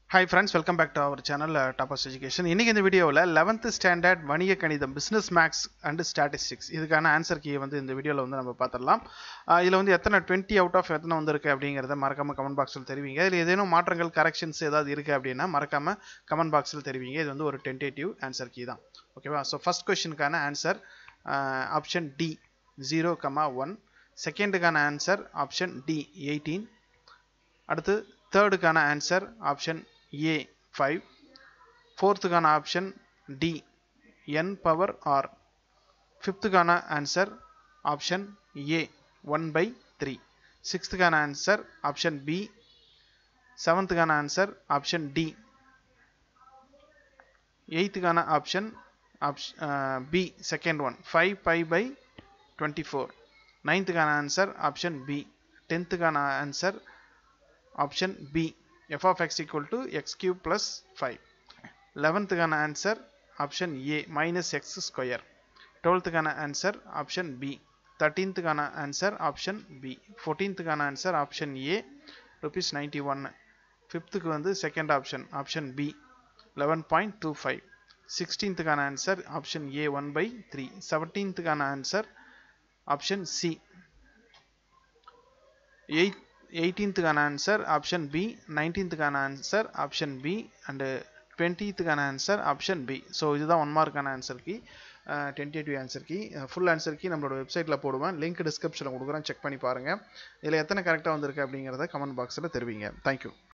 hi friends welcome back to our channel toppers education இன்றைக்கி இந்த வீடியோவில் லெவன்த்து ஸ்டாண்டர்ட் வணிக கணிதம் பிஸ்னஸ் மேக்ஸ் அண்ட் ஸ்டாட்டிஸ்டிக்ஸ் இதுக்கான ஆன்சர் கீயை வந்து இந்த வீடியோவில் வந்து நம்ம பார்த்துடலாம் இதில் வந்து எத்தனை டுவெண்ட்டி அவுட் ஆஃப் எத்தனை வந்திருக்கு அப்படிங்கிறத மறக்காமல் கமெண்ட் பாக்ஸில் தெரிவிங்க இதில் ஏதேனும் மாற்றங்கள் கரெக்ஷன்ஸ் ஏதாவது இருக்குது அப்படின்னா மறக்காமல் கமெண்ட் பாக்ஸில் தெரிவிங்க இது வந்து ஒரு டென்டேட்டிவ் ஆன்சர் கீ தான் ஓகேவா ஸோ ஃபஸ்ட் கொஷனுக்கான answer option D zero comma one செகண்டுக்கான ஆன்சர் ஆப்ஷன் டி எயிட்டீன் அடுத்து தேர்டுக்கான ஆன்சர் ஆப்ஷன் ஏ ஃபைவ் ஃபோர்த்துக்கான option D N power R ஃபிஃப்த்துக்கான answer option A one by three சிக்ஸ்த்துக்கான ஆன்சர் ஆப்ஷன் பி செவன்த்துக்கான ஆன்சர் ஆப்ஷன் டி எயித்துக்கான option option B second one five by by twenty four நைன்த்துக்கான answer option B டென்த்துக்கான answer option B f of x equal to x cube plus 5 லெவன்த்துக்கான answer option A minus x square டுவெல்த்துக்கான answer option B தேர்ட்டீன்த்துக்கான answer option B ஃபோர்டீன்த்துக்கான answer option A rupees ninety ஒன்று ஃபிஃப்த்துக்கு வந்து second option option B eleven point two five சிக்ஸ்டீன்த்துக்கான answer option A one by three செவன்டீன்த்துக்கான answer option C eight எயிட்டீன்த்துக்கான answer option B நைன்டீன்த்துக்கான answer option B and டுவெண்ட்டீத்துக்கான answer option B so இதுதான் one மார்க்கான answer key tentative answer key full answer key நம்மளோட வெப்சைட்டில் போடுவேன் லிங்க் டிஸ்கிரிப்ஷனில் கொடுக்குறேன் செக் பண்ணி பாருங்கள் இதில் எத்தனை கரெக்டாக வந்திருக்கு அப்படிங்கிறத கமெண்ட் பாக்ஸில் தெரிவிங்க தேங்க்யூ